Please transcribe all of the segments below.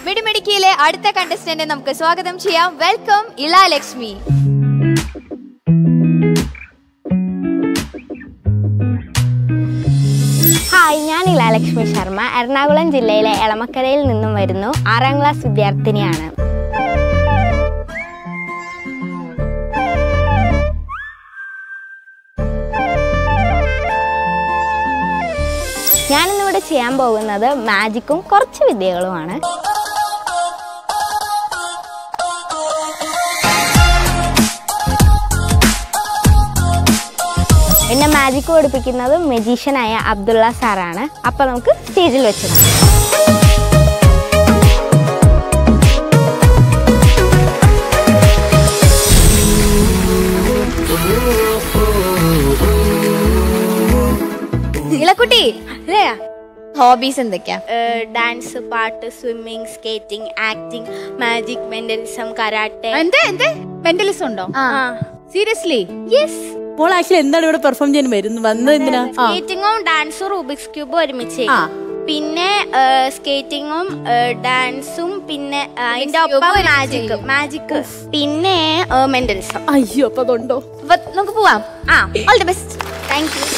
മിടിമിടുക്കിയിലെ അടുത്ത കണ്ടസ്റ്റന്റ് നമുക്ക് സ്വാഗതം ചെയ്യാം വെൽക്കം ഇള ലക്ഷ്മി ഹായ് ഞാൻ ഇലാലക്ഷ്മി ശർമ്മ എറണാകുളം ജില്ലയിലെ എളമക്കരയിൽ നിന്നും വരുന്നു ആറാം ക്ലാസ് വിദ്യാർത്ഥിനിയാണ് ഞാനിന്നിവിടെ ചെയ്യാൻ പോകുന്നത് മാജിക്കും കുറച്ച് വിദ്യകളുമാണ് എന്നെ മാജിക് പഠിപ്പിക്കുന്നത് മെജീഷ്യനായ അബ്ദുള്ള സാറാണ് അപ്പോൾ നമുക്ക് സ്റ്റേജിൽ വെച്ച് കാണാം. ഇളക്കുട്ടി ഹോബീസ് എന്തൊക്കെയാ ഡാൻസ് പാട്ട് swimming skating acting magic mentalism karate എന്തേ എന്തേ മെന്റലിസം ഉണ്ടോ സീരിയസ്ലി യെസ് മോൾ ആക്ച്വലി എന്താണ് ഇവിടെ പെർഫോം ചെയ്യാൻ വരുന്നത് വന്നത് എന്തിനാ ആ സ്കേറ്റിങ്ങും ഡാൻസും റൂബിക്സ് ക്യൂബും ഒരുമിച്ച് ആ. പിന്നെ സ്കേറ്റിങ്ങും ഡാൻസും പിന്നെ ആ, അതിന്റെ Cube ഒപ്പം ഒരുമിച്ച് മാജിക് മാജിക് പിന്നെ മെന്റലിസം അയ്യോ അപ്പൊ അതുണ്ടോ അപ്പൊ നമുക്ക് പോവാം ആ all the best thank you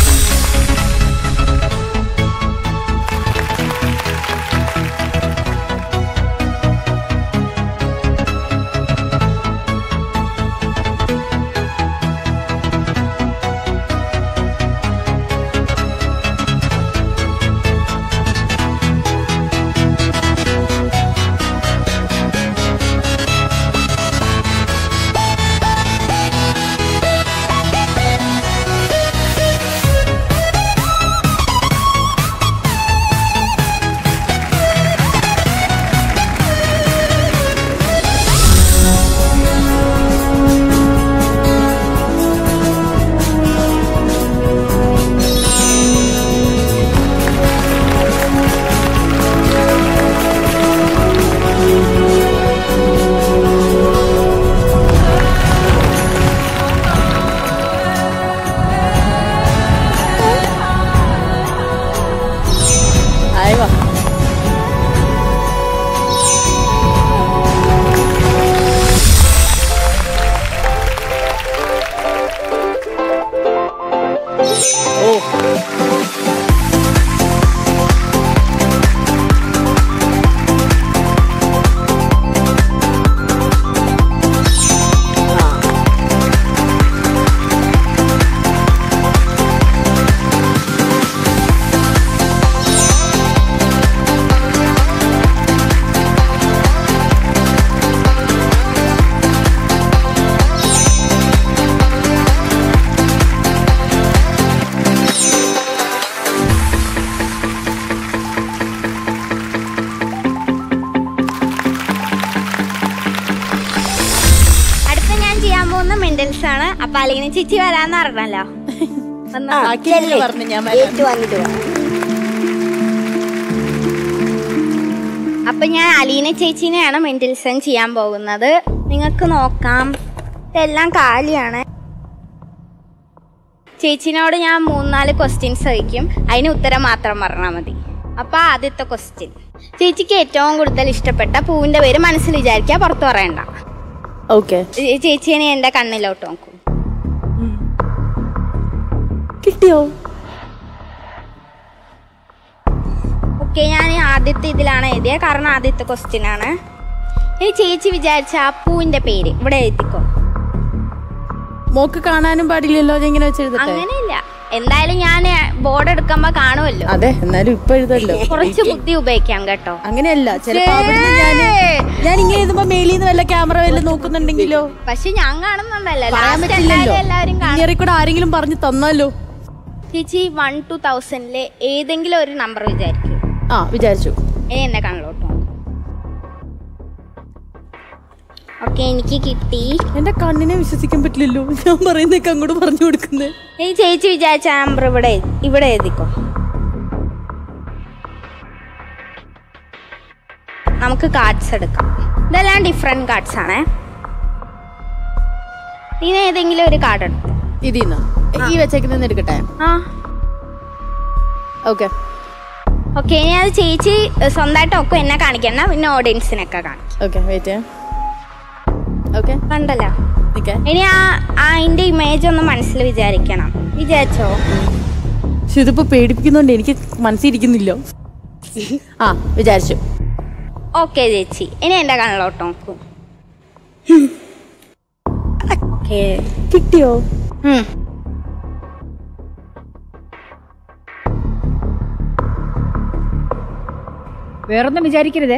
ആയി വാ ഓ അടുത്ത ഞാൻ ചെയ്യാൻ പോകുന്ന മെന്റൽസ് ആണ് അപ്പൊ അലീന ചേച്ചി വരാന്ന് പറഞ്ഞല്ലോ വന്നോ. ബാക്കി എങ്ങനെ പറഞ്ഞു ഞാൻ വരാം. അപ്പൊ ഞാൻ അലീന ചേച്ചിനെയാണ് മെന്റൽസം ചെയ്യാൻ പോകുന്നത് നിങ്ങൾക്ക് നോക്കാം ഇതെല്ലാം കാലിയാണ് ചേച്ചിനോട് ഞാൻ മൂന്നാല് ക്വസ്റ്റ്യൻസ് ചോദിക്കും അതിന് ഉത്തരം മാത്രം പറഞ്ഞാൽ മതി അപ്പൊ ആദ്യത്തെ ക്വസ്റ്റ്യൻ ചേച്ചിക്ക് ഏറ്റവും കൂടുതൽ ഇഷ്ടപ്പെട്ട പൂവിന്റെ പേര് മനസ്സിൽ വിചാരിക്കുക പുറത്തു പറയണ്ട ഓക്കെ ചേ- ചേച്ചിനെ എന്റെ കണ്ണിലോട്ട് നോക്കൂ കിട്ടിയോ ഓക്കെ ഞാൻ ആദ്യത്തെ ഇതിലാണ് എഴുതിയത് കാരണം ആദ്യത്തെ ക്വസ്റ്റ്യൻ ആണ് ഇനി ചേച്ചി വിചാരിച്ച ആ പൂവിന്റെ പേര് ഇവിടെ എഴുതിക്കോ മോക്ക് കാണാനും പാടില്ലല്ലോ ഞാൻ ഇങ്ങനെ വെച്ചെഴുതട്ടെ അങ്ങനെയില്ല എന്തായാലും ഞാൻ ബോർഡ് എടുക്കുമ്പോ കാണുമല്ലോ അതെ എന്നാലും ഇപ്പൊ എഴുതല്ലോ കുറച്ച് ബുദ്ധി ഉപയോഗിക്കാം കേട്ടോ അങ്ങനെയല്ല ചിലപ്പോ അവിടുന്ന് ഞാൻ ഞാൻ ഇങ്ങനെ എഴുതുമ്പോ മേലിൽ നിന്ന് വല്ല ക്യാമറ വല്ല നോക്കുന്നുണ്ടെങ്കിലോ പക്ഷെ ഞാൻ കാണുന്നുണ്ടല്ലോ പറയാൻ Last പറ്റില്ലല്ലോ എന്തായാലും എല്ലാവരും കാണും ഇങ്ങനെ കൂടെ ആരെങ്കിലും പറഞ്ഞു തന്നാലോ ചേച്ചി വൺ ടു തൗസൻഡില് ഏതെങ്കിലും ഒരു നമ്പർ വിചാരിക്കും ആ വിചാരിച്ചു ഇനി എന്നെ കണ്ണിലോട്ട് ഓക്കെ എനിക്ക് കിട്ടി എന്റെ കണ്ണിനെ വിശ്വസിക്കാൻ പറ്റില്ലല്ലോ ഞാൻ പറയുന്നേക്ക് അങ്ങോട്ട് പറഞ്ഞു കൊടുക്കുന്നത് ഇനി ചേച്ചി വിചാരിച്ച നമ്പർ ഇവിടെ ഇവിടെ എഴുതിക്കോ നമുക്ക് കാർഡ്സ് എടുക്കാം ഇതെല്ലാം ഡിഫറെന്റ് കാർഡ്സ് ആണേ ഇനി ഏതെങ്കിലും ഒരു കാർഡ് എടുത്തു ഇതിന്ന് ഈ വെച്ചേക്കുന്ന എടുക്കട്ടെ ആ ഓക്കെ ഓക്കെ ഇനി അത് ചേച്ചി ഏ, സ്വന്തമായിട്ട് ഒക്കെ എന്നെ കാണിക്കണ്ട പിന്നെ ഓഡിയൻസിനൊക്കെ കാണിക്കും ഓക്കെ വെയിറ്റ് ഓക്കെ കണ്ടല്ലോ നിക്കേ ഇനി ആ ആ അതിന്റെ ഇമേജ് ഒന്ന് മനസ്സിൽ വിചാരിക്കണം വിചാരിച്ചോ പക്ഷെ ഇതിപ്പോ പേടിപ്പിക്കുന്നുണ്ട് എനിക്ക് മനസ്സിരിക്കുന്നില്ല ആ വിചാരിച്ചു ഓക്കെ ചേച്ചി ഇനി എന്റെ കണ്ണിലോട്ട് നോക്കൂ ഓക്കെ കിട്ടിയോ വേറൊന്നും വിചാരിക്കരുതേ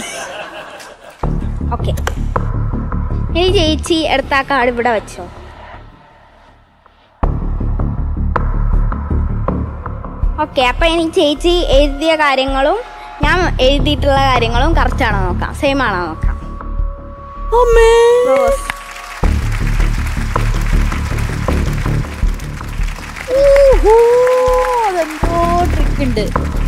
ഓക്കെ ഇനി ചേച്ചി എടുത്ത ആ കാർഡ് ഇവിടെ വെച്ചോ ഓക്കെ അപ്പൊ ഇനി ചേച്ചി എഴുതിയ കാര്യങ്ങളും ഞാൻ എഴുതിയിട്ടുള്ള കാര്യങ്ങളും കറക്റ്റ് ആണോ നോക്കാം സെയിം ആണോ നോക്കാം അമ്മേ റോസ് ഊഹൂ, അതെന്തോ ട്രിക്ക് ഉണ്ട്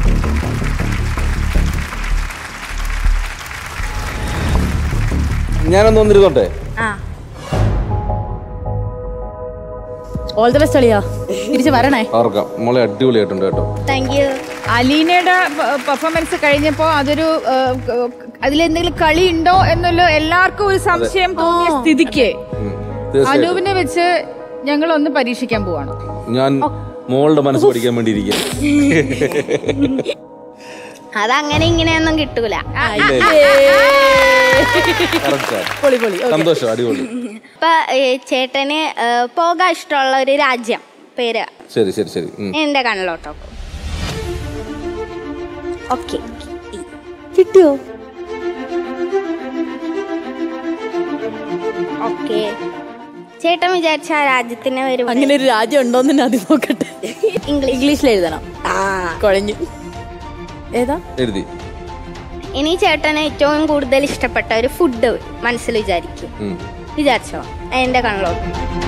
ഞാനൊന്ന് വന്നിരുന്നോട്ടെ ആ ഓൾ ദ ബെസ്റ്റ് അളിയാ തിരിച്ച് വരണേ ഓർക്കാം മോളെ അടിപൊളിയായിട്ടുണ്ട് കേട്ടോ താങ്ക് യു അലീനയുടെ പെർഫോമൻസ് കഴിഞ്ഞപ്പോ അതൊരു അതിലെന്തെങ്കിലും കളി ഉണ്ടോ എന്നുള്ള എല്ലാവർക്കും ഒരു സംശയം തോന്നിയ സ്ഥിതിക്ക് ഉം. തീർച്ചയായിട്ടും അനൂപിനെ വെച്ച് ഞങ്ങൾ ഒന്ന് പരീക്ഷിക്കാൻ പോവാണ് ഞാൻ മോളുടെ മനസ്സ് പഠിക്കാൻ വേണ്ടി ഇരിക്കുക അതങ്ങനെ ഇങ്ങനെയൊന്നും കിട്ടൂല ആ, ഇല്ല, ഇല്ല. Correct ആ. പൊളി പൊളി സന്തോഷം അടിപൊളി ഇപ്പൊ ഏ, ചേട്ടന് ഏ, പോകാൻ ഇഷ്ടമുള്ള ഒരു രാജ്യം പേര് ശരി ശരി ശരി ഉം. എന്റെ കണ്ണിലോട്ട് നോക്കും ഓക്കെ കിട്ടിയോ ഓക്കെ ചേട്ടൻ വിചാരിച്ച ആ രാജ്യത്തിന് വരും അങ്ങനെ ഒരു രാജ്യം ഉണ്ടോന്ന് തന്നെ ആദ്യം നോക്കട്ടെ ഇംഗ്ലീഷ് ഇംഗ്ലീഷിൽ എഴുതണം കുഴഞ്ഞു ഏതാ എഴുതി ഇനി ചേട്ടന് ഏറ്റവും കൂടുതൽ ഇഷ്ടപ്പെട്ട ഒരു ഫുഡ് മനസ്സിൽ വിചാരിക്കും ഉം. വിചാരിച്ചോ എന്റെ കണ്ണിലോട്ട്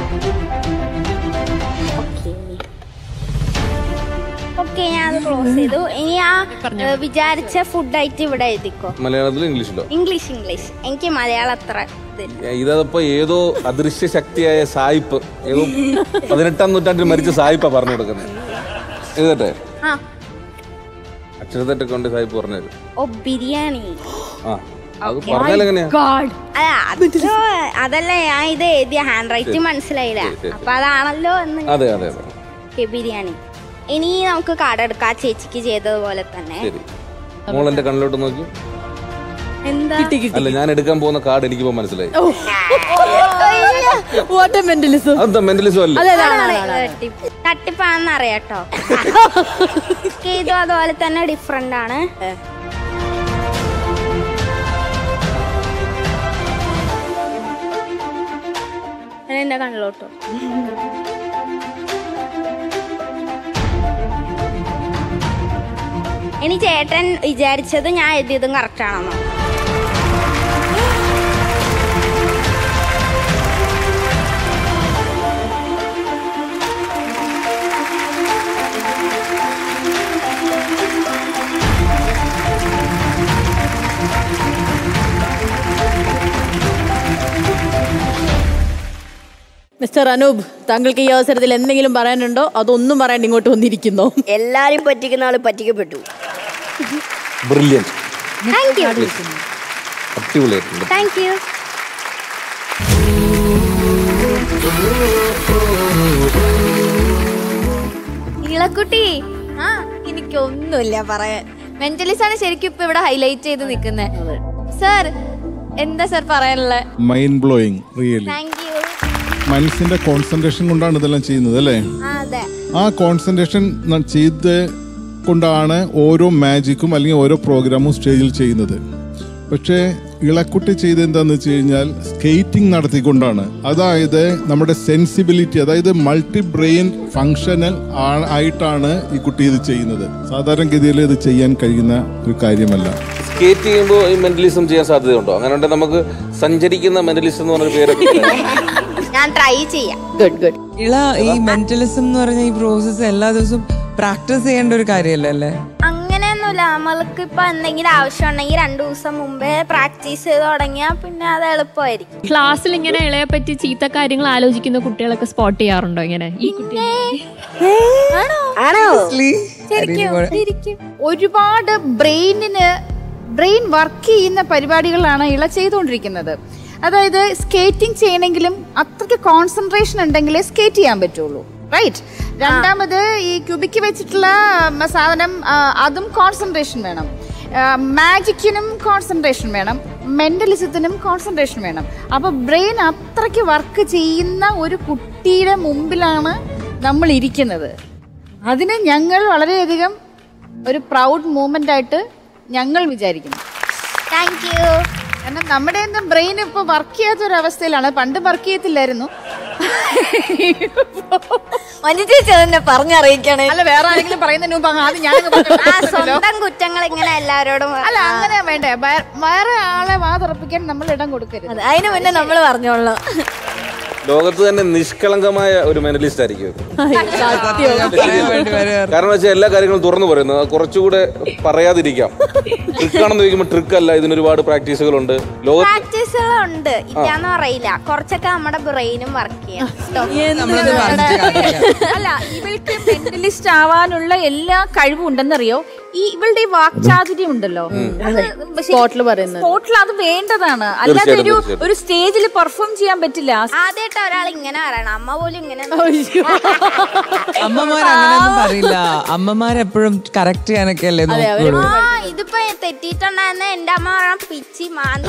ഓക്കെ ഞാൻ അത് ക്ലോസ് ചെയ്തു ഇനി ആ ഏ, വിചാരിച്ച ഫുഡ് ആയിട്ട് ഇവിടെ എഴുതിക്കോ മലയാളത്തിലോ ഇംഗ്ലീഷിലോ ഇംഗ്ലീഷ് ഇംഗ്ലീഷ് എനിക്ക് മലയാളം അത്ര ഇതില്ല ഇതപ്പോ ഏതോ അദൃശ്യ ശക്തിയായ സായിപ്പ് ഏതോ പതിനെട്ടാം നൂറ്റാണ്ടിൽ മരിച്ച സായിപ്പാ പറഞ്ഞു കൊടുക്കുന്നത് എഴുതട്ടെ ആ അക്ഷരത്തെറ്റൊക്കെ കൊണ്ട് സായിപ്പ് പറഞ്ഞു തരും ഓ ബിരിയാണി ആ അത് പറഞ്ഞാൽ എങ്ങനെയാ അല്ല അത് അതല്ല ഞാൻ ഇത് എഴുതിയ ഹാൻഡ് റൈറ്റ് മനസ്സിലായില്ല ശരി, ശരി. അപ്പൊ അതാണല്ലോ എന്ന് അതെ അതെ അതെ ഓക്കേ, ബിരിയാണി ഇനി നമുക്ക് കാർഡ് എടുക്കാം ആ ചേച്ചിക്ക് ചെയ്തതുപോലെ തന്നെ ശരി മോൾ എന്റെ കണ്ണിലോട്ട് നോക്കി എന്താ കിട്ടി കിട്ടി അല്ല ഞാൻ എടുക്കാൻ പോകുന്ന കാർഡ് എനിക്കിപ്പോ മനസ്സിലായി വാട്ടർ മെന്റലിസം അതെന്താ മെന്റലിസം അല്ല അതെ അതെ, അതെ, അതെ, അതെ. തട്ടിപ്പ് തട്ടിപ്പാണെന്ന് അറിയാട്ടോ ഇതും അതുപോലെ തന്നെ ഡിഫറെന്റ് ആണ് ഞാൻ എന്റെ കണ്ണിലോട്ടോ ഇനി ചേട്ടൻ വിചാരിച്ചത് ഞാൻ എഴുതിയതും കറക്റ്റ് ആണെന്നോ മിസ്റ്റർ അനൂപ് താങ്കൾക്ക് ഈ അവസരത്തിൽ എന്തെങ്കിലും പറയാനുണ്ടോ അതൊന്നും പറയാണ്ട് ഇങ്ങോട്ട് വന്നിരിക്കുന്നോ എല്ലാരും പറ്റിക്കുന്ന ആള് പറ്റിക്കപ്പെട്ടു ബ്രില്യൻ താങ്ക് യു അടിപൊളിയായിട്ടുണ്ട് താങ്ക് യു ഇളക്കുട്ടി ആ എനിക്കൊന്നുമില്ല പറയാൻ മെന്റലിസ്റ്റ് ആണ് ശരിക്കും ഇപ്പൊ ഇവിടെ ഹൈലൈറ്റ് ചെയ്ത് നിൽക്കുന്നത് സർ എന്താ സർ പറയാനുള്ളത് mind blowing really thank you മനസ്സിന്റെ കോൺസെൻട്രേഷൻ കൊണ്ടാണ് ഇതെല്ലാം ചെയ്യുന്നത് അല്ലേ അതെ ആ കോൺസെൻട്രേഷൻ ചെയ്ത് കൊണ്ടാണ് ഓരോ മാജിക്കും അല്ലെങ്കിൽ ഓരോ പ്രോഗ്രാമും സ്റ്റേജിൽ ചെയ്യുന്നത് പക്ഷേ ഇളക്കുട്ടി ചെയ്ത് എന്താന്ന് വെച്ച് കഴിഞ്ഞാൽ സ്കേറ്റിംഗ് നടത്തിക്കൊണ്ടാണ് അതായത് നമ്മുടെ സെൻസിബിലിറ്റി അതായത് മൾട്ടി ബ്രെയിൻ ഫങ്ഷനൽ ആയിട്ടാണ് ഈ കുട്ടി ഇത് ചെയ്യുന്നത് സാധാരണഗതിയിൽ ഇത് ചെയ്യാൻ കഴിയുന്ന ഒരു കാര്യമല്ല സ്കേറ്റ് ചെയ്യുമ്പോൾ ഈ മെന്റലിസം ചെയ്യാൻ സാധ്യതയുണ്ടോ അങ്ങനെ ഉണ്ടെങ്കിൽ നമുക്ക് സഞ്ചരിക്കുന്ന മെന്റലിസം എന്ന് പറഞ്ഞ പേരൊക്കെ ഞാൻ ട്രൈ ചെയ്യാം ഗുഡ് ഗുഡ് ഇള ഈ മെന്റലിസം എന്ന് പറഞ്ഞ ഈ പ്രോസസ്സ് എല്ലാ ദിവസവും പ്രാക്ടീസ് ചെയ്യേണ്ട ഒരു കാര്യമല്ലേ അല്ലേ അങ്ങനെയൊന്നുമില്ല ഒന്നുമില്ല നമ്മൾക്ക് ഇപ്പൊ എന്തെങ്കിലും ആവശ്യം ഉണ്ടെങ്കിൽ രണ്ടു ദിവസം മുമ്പേ പ്രാക്ടീസ് ചെയ്ത് തുടങ്ങിയാൽ പിന്നെ അത് എളുപ്പമായിരിക്കും ക്ലാസ്സിൽ ഇങ്ങനെ ഇളയെ പറ്റി ചീത്ത കാര്യങ്ങൾ ആലോചിക്കുന്ന കുട്ടികളൊക്കെ സ്പോട്ട് ചെയ്യാറുണ്ടോ ഇങ്ങനെ ഈ കുട്ടി ആണോ ഒരുപാട് ബ്രെയിനിന് ബ്രെയിൻ വർക്ക് ചെയ്യുന്ന പരിപാടികളാണ് ഇള ചെയ്തുകൊണ്ടിരിക്കുന്നത് അതായത് സ്കേറ്റിംഗ് ചെയ്യണമെങ്കിലും അത്രയ്ക്ക് കോൺസെൻട്രേഷൻ ഉണ്ടെങ്കിലേ സ്കേറ്റ് ചെയ്യാൻ പറ്റുള്ളൂ റൈറ്റ് രണ്ടാമത് ഈ ക്യൂബിക്ക് വെച്ചിട്ടുള്ള ഉം, സാധനം ആ, അതും കോൺസെൻട്രേഷൻ വേണം മാജിക്കിനും കോൺസെൻട്രേഷൻ വേണം മെന്റലിസത്തിനും കോൺസെൻട്രേഷൻ വേണം അപ്പൊ ബ്രെയിൻ അത്രയ്ക്ക് വർക്ക് ചെയ്യുന്ന ഒരു കുട്ടിയുടെ മുമ്പിലാണ് നമ്മൾ ഇരിക്കുന്നത് അതിന് ഞങ്ങൾ വളരെയധികം ഒരു പ്രൗഡ് മൂമെന്റ് ആയിട്ട് ഞങ്ങൾ വിചാരിക്കുന്നു താങ്ക് യു കാരണം നമ്മുടെ ഒന്നും ബ്രെയിൻ ഇപ്പൊ വർക്ക് ചെയ്യാത്ത ഒരു അവസ്ഥയിലാണ് പണ്ട് വർക്ക് ചെയ്യത്തില്ലായിരുന്നു മഞ്ജു ചേച്ചി അതെന്നെ പറഞ്ഞറിയിക്കണേ അല്ല വേറെ ആരെങ്കിലും പറയുന്നതിന് മുമ്പ് അങ്ങ് ആദ്യം ഞാനങ്ങ് ആ പറഞ്ഞല്ലോ. സ്വന്തം കുറ്റങ്ങൾ ഇങ്ങനെ എല്ലാവരോടും അല്ല അങ്ങനെ വേണ്ടേ വേ- വേറെ ആളെ വാ തുറപ്പിക്കാൻ നമ്മൾ ഇടം കൊടുക്കരുത് അതെ അതിന് മുന്നേ നമ്മൾ പറഞ്ഞോളാം ലോകത്ത് തന്നെ നിഷ്കളങ്കമായ ഒരു മെന്റലിസ്റ്റ് ആയിരിക്കും കാരണം വെച്ചാൽ എല്ലാ കാര്യങ്ങളും തുറന്നു പറയുന്നത് അത് കുറച്ചുകൂടെ പറയാതിരിക്കാം ട്രിക്കാണെന്ന് ചോദിക്കുമ്പോൾ ട്രിക്ക് അല്ല ഇതിന് ഒരുപാട് പ്രാക്ടീസുകളുണ്ട് ലോകത്ത് പ്രാക്ടീസുകളുണ്ട് ഇല്ലാന്ന് പറയില്ല കുറച്ചൊക്കെ നമ്മുടെ ബ്രെയിനും വർക്ക് ചെയ്യാം അല്ല ഇവൾക്ക് മെന്റലിസ്റ്റ് ആവാനുള്ള എല്ലാ കഴിവും ഉണ്ടെന്നറിയോ ഈ ഇവളുടെ ഈ വാക്ചാതുര്യം ഉണ്ടല്ലോ സ്പോട്ടിൽ പറയുന്നത് സ്പോട്ടിൽ അത് വേണ്ടതാണ് അല്ലാതെ ഒരു തീർച്ചയായിട്ടും. ഒരു സ്റ്റേജിൽ പെർഫോം ചെയ്യാൻ പറ്റില്ല ആദ്യമായിട്ട് ഒരാൾ ഇങ്ങനെ പറയണം അമ്മ പോലും ഇങ്ങനെ അമ്മമാർ അങ്ങനെയൊന്നും പറയില്ല അമ്മമാരെപ്പോഴും കറക്റ്റ് ചെയ്യാനൊക്കെ അല്ലേ നോക്കുള്ളൂ ആ ഇതിപ്പോ തെറ്റിയിട്ടുണ്ടായിരുന്ന എന്റെ അമ്മ പറയണം പിച്ചി മാന്തി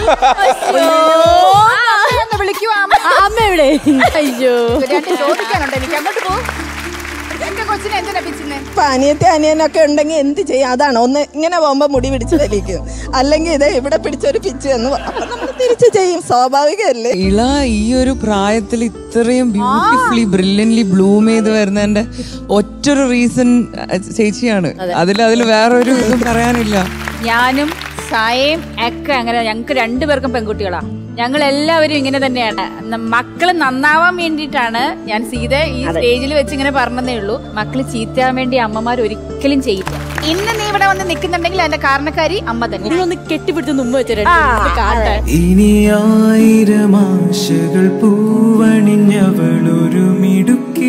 വിളിക്കുവാ അമ്മ എവിടെ അയ്യോ ചോദിക്കാനുണ്ട് എനിക്ക് അങ്ങോട്ട് പോ എന്റെ കൊച്ചിനെ എന്തിനാ പിച്ചിനെ ഇപ്പൊ അനിയത്തി അനിയനൊക്കെ ഉണ്ടെങ്കിൽ എന്ത് ചെയ്യും അതാണ് ഒന്ന് ഇങ്ങനെ പോകുമ്പോ മുടി പിടിച്ച് വലിക്കും അല്ലെങ്കിൽ ഇത് ഇവിടെ പിടിച്ചൊരു പിച്ച് എന്ന് പറ- അപ്പൊ നമ്മൾ തിരിച്ചു ചെയ്യും സ്വാഭാവികമല്ലേ ഇള ഈ ഒരു പ്രായത്തിൽ ഇത്രയും ബ്യൂട്ടിഫുള്ളി ബ്രില്യൻലി ബ്ലൂം ചെയ്ത് വരുന്നതിന്റെ ഒറ്റൊരു റീസൺ ചേച്ചിയാണ് അതിൽ അതിൽ വേറൊരു ഇതും പറയാനില്ല ഞാനും സായയും ഒക്കെ അങ്ങനെ ഞങ്ങൾക്ക് രണ്ടുപേർക്കും പെൺകുട്ടികളാ ഞങ്ങൾ എല്ലാവരും ഇങ്ങനെ തന്നെയാണ് ന- മക്കള് നന്നാവാൻ വേണ്ടിയിട്ടാണ് ഞാൻ സീത ഈ സ്റ്റേജിൽ വെച്ച് ഇങ്ങനെ പറഞ്ഞതേ ഉള്ളൂ മക്കള് ചീത്തയാൻ വേണ്ടി അമ്മമാർ ഒരിക്കലും ചെയ്യില്ല ഇന്ന് നീ ഇവിടെ വന്ന് നിൽക്കുന്നുണ്ടെങ്കിൽ അതിന്റെ കാരണക്കാരി അമ്മ തന്നെ നിങ്ങളൊന്ന് കെട്ടിപ്പിടിച്ച് മുമ്പ് വെച്ചിട്ട് കാട്ടെ ഇനി ആയിരം ആശകൾ പൂവണിഞ്ഞവളൊരു മിടുക്കി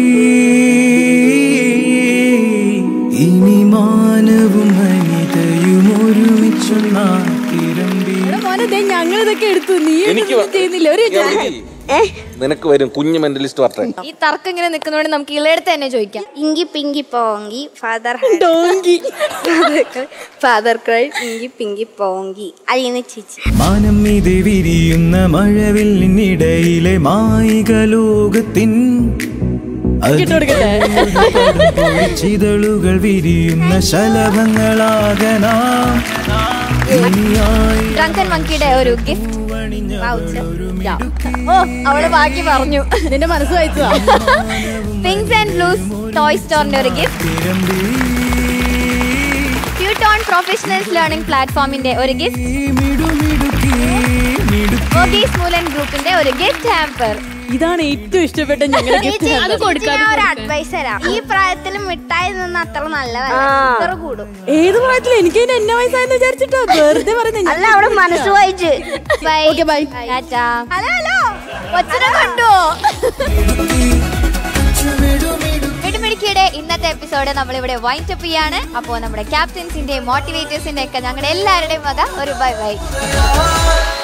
ഇനി മാനവും അനിതയും ഒരുമിച്ചൊന്നാക്കിരമ്പി മോനെ ദേ ഞങ്ങൾ ഇതൊക്കെ എടുത്തു നീ എനിക്ക് ഒന്നും ചെയ്യുന്നില്ല ഒരു ഞാൻ വിധി. നിനക്ക് വരും കുഞ്ഞ് മെന്റലിസ്റ്റ് വരട്ടെ ഈ തർക്കം ഇങ്ങനെ നിൽക്കുന്നതുകൊണ്ട് നമുക്ക് ഇളയടുത്ത് തന്നെ ചോദിക്കാം inky pinky ponky father donkey father cry inky pinky ponky അലിന്ന് ചേച്ചി മാനം ഇത് വിരിയുന്ന മഴവില്ലിനിടയിലെ മായിക ലോകത്തിൻ ചിതളുകൾ വിരിയുന്ന ശലഭങ്ങളാകനാ ഇനിയായി ഡ്രങ്കൻ മങ്കിയുടെ ഒരു ഗിഫ്റ്റ് ഓ അവള് ബാക്കി പറഞ്ഞു നിന്റെ മനസ്സ് വായിച്ചതാ പിങ്സ് ആൻഡ് ബ്ലൂസ് ടോയ് സ്റ്റോറിന്റെ ഒരു ഗിഫ്റ്റ് ക്യൂട്ടോൺ പ്രൊഫഷണൽസ് ലേണിംഗ് പ്ലാറ്റ്ഫോമിന്റെ ഒരു ഗിഫ്റ്റ് ഓഗീസ് മൂലൻ ഗ്രൂപ്പിന്റെ ഒരു ഗിഫ്റ്റ് ഹാമ്പർ ഇതാണ് ഏറ്റവും ഇഷ്ടപ്പെട്ട ഞങ്ങളുടെ ചേച്ചി അത് കൊടുക്ക്, അത് ഞാൻ ഒരു കൊടുക്ക്. അഡ്വൈസ് തരാം ഈ പ്രായത്തിൽ മിഠായി നിന്ന് അത്ര നല്ലതല്ല ഇത്ര കൂടും ഏത് പ്രായത്തിൽ എനിക്ക് അതിന്റെ എന്നെ വയസ്സായെന്ന് വിചാരിച്ചിട്ടോ വെറുതെ പറയുന്നത് അല്ല അവിടെ മനസ്സ് വായിച്ച് bye okay bye tata hello hello കൊച്ചിനെ കണ്ടുവോ മിടുമിടുക്കിയുടെ ഇന്നത്തെ എപ്പിസോഡ് നമ്മളിവിടെ വൈൻഡ് അപ്പ് ചെയ്യാണ് അപ്പോൾ നമ്മുടെ ക്യാപ്റ്റൻസിന്റെ മോട്ടിവേറ്റേഴ്സിന്റെ ഒക്കെ ഞങ്ങളുടെ എല്ലാവരുടെയും വക ഒരു ബൈ ബൈ